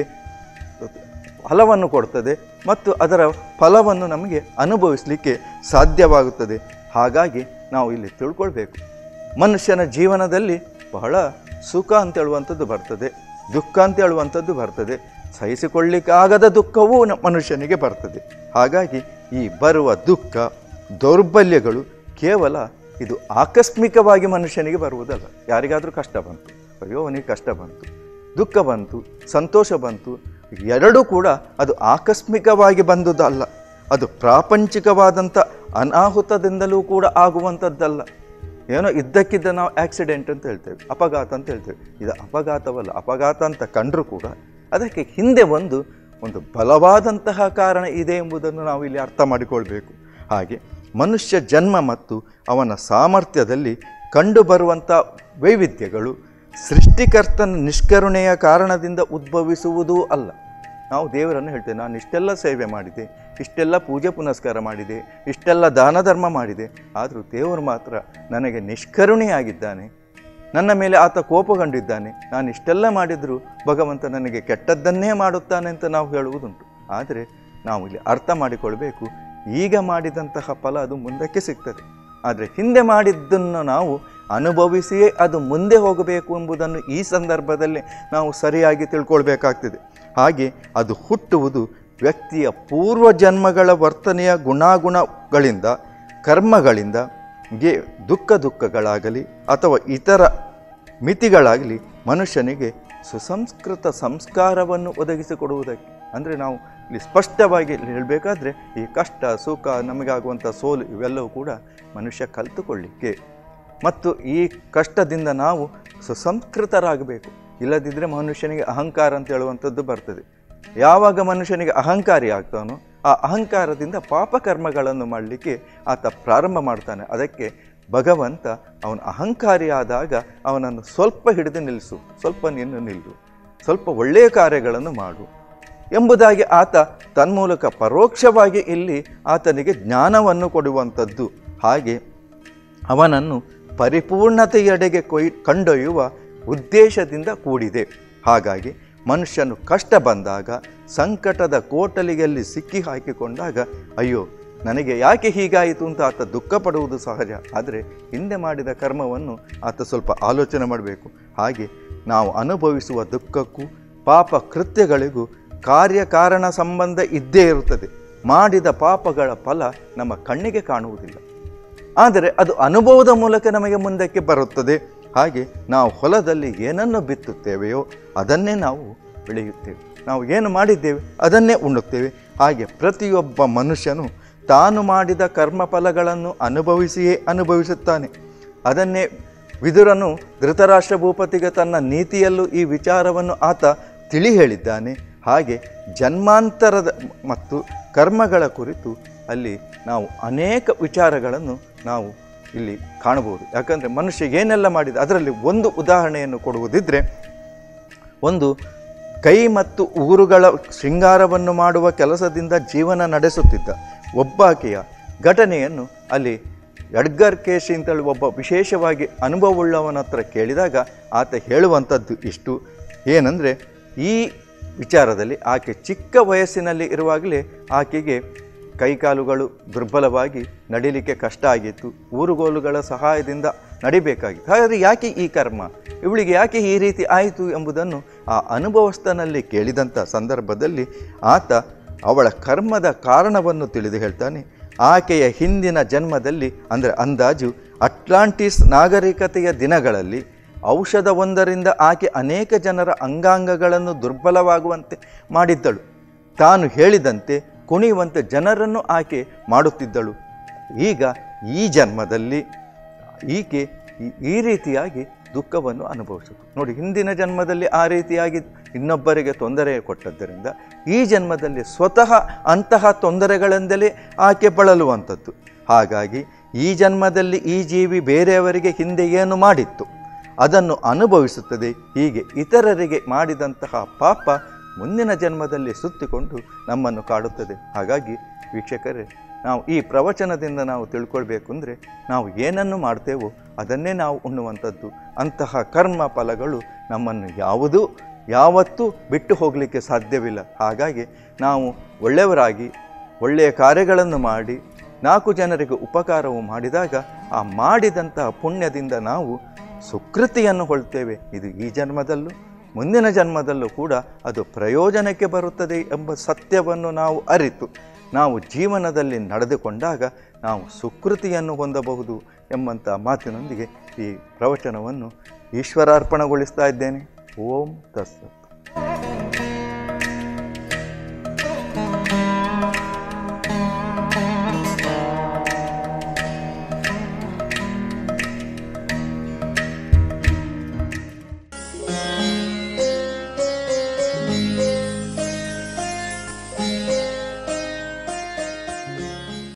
ಫಲವನ್ನು ಕೊಡ್ತದೆ ಮತ್ತು ಅದರ ಫಲವನ್ನು ನಮಗೆ ಅನುಭವಿಸಲಿಕ್ಕೆ ಸಾಧ್ಯವಾಗುತ್ತದೆ ಹಾಗಾಗಿ ನಾವು ಇಲ್ಲಿ ತಿಳ್ಕೊಳ್ಬೇಕು ಮನುಷ್ಯನ ಜೀವನದಲ್ಲಿ ಬಹಳ ಸುಖ ಅಂತ ಹೇಳುವಂಥದ್ದು ಬರ್ತದೆ ದುಃಖ ಅಂತ ಹೇಳುವಂಥದ್ದು ಬರ್ತದೆ ಸಹಿಸಿಕೊಳ್ಳಿಕ್ಕಾಗದ ದುಃಖವೂ ನ- ಮನುಷ್ಯನಿಗೆ ಬರ್ತದೆ ಹಾಗಾಗಿ ಈ ಬರುವ ದುಃಖ ದೌರ್ಬಲ್ಯಗಳು ಕೇವಲ ಇದು ಆಕಸ್ಮಿಕವಾಗಿ ಮನುಷ್ಯನಿಗೆ ಬರುವುದಲ್ಲ ಯಾರಿಗಾದರೂ ಕಷ್ಟ ಬಂತು ಅಯ್ಯೋ ಅವನಿಗೆ ಕಷ್ಟ ಬಂತು ದುಃಖ ಬಂತು ಸಂತೋಷ ಬಂತು ಎರಡೂ ಕೂಡ ಅದು ಆಕಸ್ಮಿಕವಾಗಿ ಬಂದುದಲ್ಲ ಅದು ಪ್ರಾಪಂಚಿಕವಾದಂಥ ಅನಾಹುತದಿಂದಲೂ ಕೂಡ ಆಗುವಂಥದ್ದಲ್ಲ ಏನೋ ಇದ್ದಕ್ಕಿದ್ದ ನಾವು ಆಕ್ಸಿಡೆಂಟ್ ಅಂತ ಹೇಳ್ತೇವೆ ಅಪಘಾತ ಅಂತ ಹೇಳ್ತೇವೆ ಇದು ಅಪಘಾತವಲ್ಲ ಅಪಘಾತ ಅಂತ ಕಂಡರೂ ಕೂಡ ಅದಕ್ಕೆ ಹಿಂದೆ ಒಂದು ಒಂದು ಬಲವಾದಂತಹ ಕಾರಣ ಇದೆ ಎಂಬುದನ್ನು ನಾವು ಇಲ್ಲಿ ಅರ್ಥ ಮಾಡಿಕೊಳ್ಬೇಕು ಹಾಗೆ ಮನುಷ್ಯ ಜನ್ಮ ಮತ್ತು ಅವನ ಸಾಮರ್ಥ್ಯದಲ್ಲಿ ಕಂಡುಬರುವಂಥ ವೈವಿಧ್ಯಗಳು ಸೃಷ್ಟಿಕರ್ತನ ನಿಷ್ಕರುಣೆಯ ಕಾರಣದಿಂದ ಉದ್ಭವಿಸುವುದೂ ಅಲ್ಲ ನಾವು ದೇವರನ್ನು ಹೇಳ್ತೇವೆ ನಾನು ಇಷ್ಟೆಲ್ಲ ಸೇವೆ ಮಾಡಿದೆ ಇಷ್ಟೆಲ್ಲ ಪೂಜೆ ಪುನಸ್ಕಾರ ಮಾಡಿದೆ ಇಷ್ಟೆಲ್ಲ ದಾನ ಧರ್ಮ ಮಾಡಿದೆ ಆದರೂ ದೇವರು ಮಾತ್ರ ನನಗೆ ನಿಷ್ಕರುಣೆಯಾಗಿದ್ದಾನೆ ನನ್ನ ಮೇಲೆ ಆತ ಕೋಪಗೊಂಡಿದ್ದಾನೆ ನಾನು ಇಷ್ಟೆಲ್ಲ ಮಾಡಿದರೂ ಭಗವಂತ ನನಗೆ ಕೆಟ್ಟದ್ದನ್ನೇ ಮಾಡುತ್ತಾನೆ ಅಂತ ನಾವು ಹೇಳುವುದುಂಟು ಆದರೆ ನಾವು ಇಲ್ಲಿ ಅರ್ಥ ಮಾಡಿಕೊಳ್ಬೇಕು ಈಗ ಮಾಡಿದಂತಹ ಫಲ ಅದು ಮುಂದಕ್ಕೆ ಸಿಗ್ತದೆ ಆದರೆ ಹಿಂದೆ ಮಾಡಿದ್ದನ್ನು ನಾವು ಅನುಭವಿಸಿಯೇ ಅದು ಮುಂದೆ ಹೋಗಬೇಕು ಎಂಬುದನ್ನು ಈ ಸಂದರ್ಭದಲ್ಲಿ ನಾವು ಸರಿಯಾಗಿ ತಿಳ್ಕೊಳ್ಬೇಕಾಗ್ತದೆ ಹಾಗೆ ಅದು ಹುಟ್ಟುವುದು ವ್ಯಕ್ತಿಯ ಪೂರ್ವ ಜನ್ಮಗಳ ವರ್ತನೆಯ ಗುಣಾಗುಣಗಳಿಂದ ಕರ್ಮಗಳಿಂದ ಗೆ ದುಃಖ ದುಃಖಗಳಾಗಲಿ ಅಥವಾ ಇತರ ಮಿತಿಗಳಾಗಲಿ ಮನುಷ್ಯನಿಗೆ ಸುಸಂಸ್ಕೃತ ಸಂಸ್ಕಾರವನ್ನು ಒದಗಿಸಿಕೊಡುವುದಕ್ಕೆ ಅಂದರೆ ನಾವು ಇಲ್ಲಿ ಸ್ಪಷ್ಟವಾಗಿ ಹೇಳಬೇಕಾದ್ರೆ ಈ ಕಷ್ಟ ಸುಖ ನಮಗಾಗುವಂಥ ಸೋಲು ಇವೆಲ್ಲವೂ ಕೂಡ ಮನುಷ್ಯ ಕಲಿತುಕೊಳ್ಳಿಕ್ಕೆ ಮತ್ತು ಈ ಕಷ್ಟದಿಂದ ನಾವು ಸುಸಂಸ್ಕೃತರಾಗಬೇಕು ಇಲ್ಲದಿದ್ದರೆ ಮನುಷ್ಯನಿಗೆ ಅಹಂಕಾರ ಅಂತ ಹೇಳುವಂಥದ್ದು ಬರ್ತದೆ ಯಾವಾಗ ಮನುಷ್ಯನಿಗೆ ಅಹಂಕಾರಿ ಆಗ್ತಾನೋ ಆ ಅಹಂಕಾರದಿಂದ ಪಾಪಕರ್ಮಗಳನ್ನು ಮಾಡಲಿಕ್ಕೆ ಆತ ಪ್ರಾರಂಭ ಮಾಡ್ತಾನೆ ಅದಕ್ಕೆ ಭಗವಂತ ಅವನ ಅಹಂಕಾರಿ ಆದಾಗ ಅವನನ್ನು ಸ್ವಲ್ಪ ಹಿಡಿದು ನಿಲ್ಲಿಸು ಸ್ವಲ್ಪ ನಿನ್ನು ನಿಲ್ಲು ಸ್ವಲ್ಪ ಒಳ್ಳೆಯ ಕಾರ್ಯಗಳನ್ನು ಮಾಡು ಎಂಬುದಾಗಿ ಆತ ತನ್ಮೂಲಕ ಪರೋಕ್ಷವಾಗಿ ಇಲ್ಲಿ ಆತನಿಗೆ ಜ್ಞಾನವನ್ನು ಕೊಡುವಂಥದ್ದು ಹಾಗೆ ಅವನನ್ನು ಪರಿಪೂರ್ಣತೆಯೆಡೆಗೆ ಕೊಯ್ ಕೊಂಡೊಯ್ಯುವ ಉದ್ದೇಶದಿಂದ ಕೂಡಿದೆ ಹಾಗಾಗಿ ಮನುಷ್ಯನು ಕಷ್ಟ ಬಂದಾಗ ಸಂಕಟದ ಕೋಟಲಿಯಲ್ಲಿ ಸಿಕ್ಕಿ ಹಾಕಿಕೊಂಡಾಗ ಅಯ್ಯೋ ನನಗೆ ಯಾಕೆ ಹೀಗಾಯಿತು ಅಂತ ಆತ ದುಃಖ ಪಡುವುದು ಸಹಜ ಆದರೆ ಹಿಂದೆ ಮಾಡಿದ ಕರ್ಮವನ್ನು ಆತ ಸ್ವಲ್ಪ ಆಲೋಚನೆ ಮಾಡಬೇಕು ಹಾಗೆ ನಾವು ಅನುಭವಿಸುವ ದುಃಖಕ್ಕೂ ಪಾಪ ಕೃತ್ಯಗಳಿಗೂ ಕಾರ್ಯಕಾರಣ ಸಂಬಂಧ ಇದ್ದೇ ಇರುತ್ತದೆ ಮಾಡಿದ ಪಾಪಗಳ ಫಲ ನಮ್ಮ ಕಣ್ಣಿಗೆ ಕಾಣುವುದಿಲ್ಲ ಆದರೆ ಅದು ಅನುಭವದ ಮೂಲಕ ನಮಗೆ ಮುಂದಕ್ಕೆ ಬರುತ್ತದೆ ಹಾಗೆ ನಾವು ಹೊಲದಲ್ಲಿ ಏನನ್ನು ಬಿತ್ತುತ್ತೇವೆಯೋ ಅದನ್ನೇ ನಾವು ಬೆಳೆಯುತ್ತೇವೆ ನಾವು ಏನು ಮಾಡಿದ್ದೇವೆ ಅದನ್ನೇ ಉಣ್ಣುತ್ತೇವೆ ಹಾಗೆ ಪ್ರತಿಯೊಬ್ಬ ಮನುಷ್ಯನು ತಾನು ಮಾಡಿದ ಕರ್ಮಫಲಗಳನ್ನು ಅನುಭವಿಸಿಯೇ ಅನುಭವಿಸುತ್ತಾನೆ ಅದನ್ನೇ ವಿದುರನು ಧೃತರಾಷ್ಟ್ರ ಭೂಪತಿಗೆ ತನ್ನ ನೀತಿಯಲ್ಲೂ ಈ ವಿಚಾರವನ್ನು ಆತ ತಿಳಿ ಹೇಳಿದ್ದಾನೆ ಹಾಗೆ ಜನ್ಮಾಂತರದ ಮತ್ತು ಕರ್ಮಗಳ ಕುರಿತು ಅಲ್ಲಿ ನಾವು ಅನೇಕ ವಿಚಾರಗಳನ್ನು ನಾವು ಇಲ್ಲಿ ಕಾಣಬಹುದು ಯಾಕಂದರೆ ಮನುಷ್ಯ ಏನೆಲ್ಲ ಮಾಡಿದ ಅದರಲ್ಲಿ ಒಂದು ಉದಾಹರಣೆಯನ್ನು ಕೊಡುವುದಿದ್ದರೆ ಒಂದು ಕೈ ಮತ್ತು ಊರುಗಳ ಶೃಂಗಾರವನ್ನು ಮಾಡುವ ಕೆಲಸದಿಂದ ಜೀವನ ನಡೆಸುತ್ತಿದ್ದ ಒಬ್ಬಾಕೆಯ ಘಟನೆಯನ್ನು ಅಲ್ಲಿ ಎಡ್ಗರ್ ಕೇಶಿ ಅಂತೇಳಿ ಒಬ್ಬ ವಿಶೇಷವಾಗಿ ಅನುಭವವುಳ್ಳವನ ಹತ್ರ ಕೇಳಿದಾಗ ಆತ ಹೇಳುವಂಥದ್ದು ಇಷ್ಟು ಏನಂದರೆ ಈ ವಿಚಾರದಲ್ಲಿ ಆಕೆ ಚಿಕ್ಕ ವಯಸ್ಸಿನಲ್ಲಿ ಇರುವಾಗಲೇ ಆಕೆಗೆ ಕೈಕಾಲುಗಳು ದುರ್ಬಲವಾಗಿ ನಡಿಲಿಕ್ಕೆ ಕಷ್ಟ ಆಗಿತ್ತು ಊರುಗೋಲುಗಳ ಸಹಾಯದಿಂದ ನಡಿಬೇಕಾಗಿತ್ತು ಹಾಗಾದರೆ ಯಾಕೆ ಈ ಕರ್ಮ ಇವಳಿಗೆ ಯಾಕೆ ಈ ರೀತಿ ಆಯಿತು ಎಂಬುದನ್ನು ಆ ಅನುಭವಸ್ಥನಲ್ಲಿ ಕೇಳಿದಂಥ ಸಂದರ್ಭದಲ್ಲಿ ಆತ ಅವಳ ಕರ್ಮದ ಕಾರಣವನ್ನು ತಿಳಿದು ಹೇಳ್ತಾನೆ ಆಕೆಯ ಹಿಂದಿನ ಜನ್ಮದಲ್ಲಿ ಅಂದರೆ ಅಂದಾಜು ಅಟ್ಲಾಂಟಿಸ್ ನಾಗರಿಕತೆಯ ದಿನಗಳಲ್ಲಿ ಔಷಧವೊಂದರಿಂದ ಆಕೆ ಅನೇಕ ಜನರ ಅಂಗಾಂಗಗಳನ್ನು ದುರ್ಬಲವಾಗುವಂತೆ ಮಾಡಿದ್ದಳು ತಾನು ಹೇಳಿದಂತೆ ಕುಣಿಯುವಂತೆ ಜನರನ್ನು ಆಕೆ ಮಾಡುತ್ತಿದ್ದಳು ಈಗ ಈ ಜನ್ಮದಲ್ಲಿ ಈಕೆ ಈ- ಈ ರೀತಿಯಾಗಿ ದುಃಖವನ್ನು ಅನುಭವಿಸಬೇಕು ನೋಡಿ ಹಿಂದಿನ ಜನ್ಮದಲ್ಲಿ ಆ ರೀತಿಯಾಗಿ ಇನ್ನೊಬ್ಬರಿಗೆ ತೊಂದರೆ ಕೊಟ್ಟದ್ದರಿಂದ ಈ ಜನ್ಮದಲ್ಲಿ ಸ್ವತಃ ಅಂತಹ ತೊಂದರೆಗಳಿಂದಲೇ ಆಕೆ ಬಳಲುವಂಥದ್ದು ಹಾಗಾಗಿ ಈ ಜನ್ಮದಲ್ಲಿ ಈ ಜೀವಿ ಬೇರೆಯವರಿಗೆ ಹಿಂದೆ ಏನು ಮಾಡಿತ್ತು ಅದನ್ನು ಅನುಭವಿಸುತ್ತದೆ ಹೀಗೆ ಇತರರಿಗೆ ಮಾಡಿದಂತಹ ಪಾಪ ಮುಂದಿನ ಜನ್ಮದಲ್ಲಿ ಸುತ್ತಿಕೊಂಡು ನಮ್ಮನ್ನು ಕಾಡುತ್ತದೆ ಹಾಗಾಗಿ ವೀಕ್ಷಕರೇ ನಾವು ಈ ಪ್ರವಚನದಿಂದ ನಾವು ತಿಳ್ಕೊಳ್ಬೇಕು ಅಂದರೆ ನಾವು ಏನನ್ನು ಮಾಡ್ತೇವೋ ಅದನ್ನೇ ನಾವು ಉಣ್ಣುವಂಥದ್ದು ಅಂತಹ ಕರ್ಮ ಫಲಗಳು ನಮ್ಮನ್ನು ಯಾವುದೂ ಯಾವತ್ತೂ ಬಿಟ್ಟು ಹೋಗಲಿಕ್ಕೆ ಸಾಧ್ಯವಿಲ್ಲ ಹಾಗಾಗಿ ನಾವು ಒಳ್ಳೆಯವರಾಗಿ ಒಳ್ಳೆಯ ಕಾರ್ಯಗಳನ್ನು ಮಾಡಿ ನಾಲ್ಕು ಜನರಿಗೆ ಉಪಕಾರವು ಮಾಡಿದಾಗ ಆ ಮಾಡಿದಂತಹ ಪುಣ್ಯದಿಂದ ನಾವು ಸುಕೃತಿಯನ್ನು ಹೊಳ್ತೇವೆ ಇದು ಈ ಜನ್ಮದಲ್ಲೂ ಮುಂದಿನ ಜನ್ಮದಲ್ಲೂ ಕೂಡ ಅದು ಪ್ರಯೋಜನಕ್ಕೆ ಬರುತ್ತದೆ ಎಂಬ ಸತ್ಯವನ್ನು ನಾವು ಅರಿತು ನಾವು ಜೀವನದಲ್ಲಿ ನಡೆದುಕೊಂಡಾಗ ನಾವು ಸುಕೃತಿಯನ್ನು ಹೊಂದಬಹುದು ಎಂಬಂಥ ಮಾತಿನೊಂದಿಗೆ ಈ ಪ್ರವಚನವನ್ನು ಈಶ್ವರಾರ್ಪಣೆಗೊಳಿಸ್ತಾ ಇದ್ದೇನೆ ಓಂ ತಸ್ಸತ್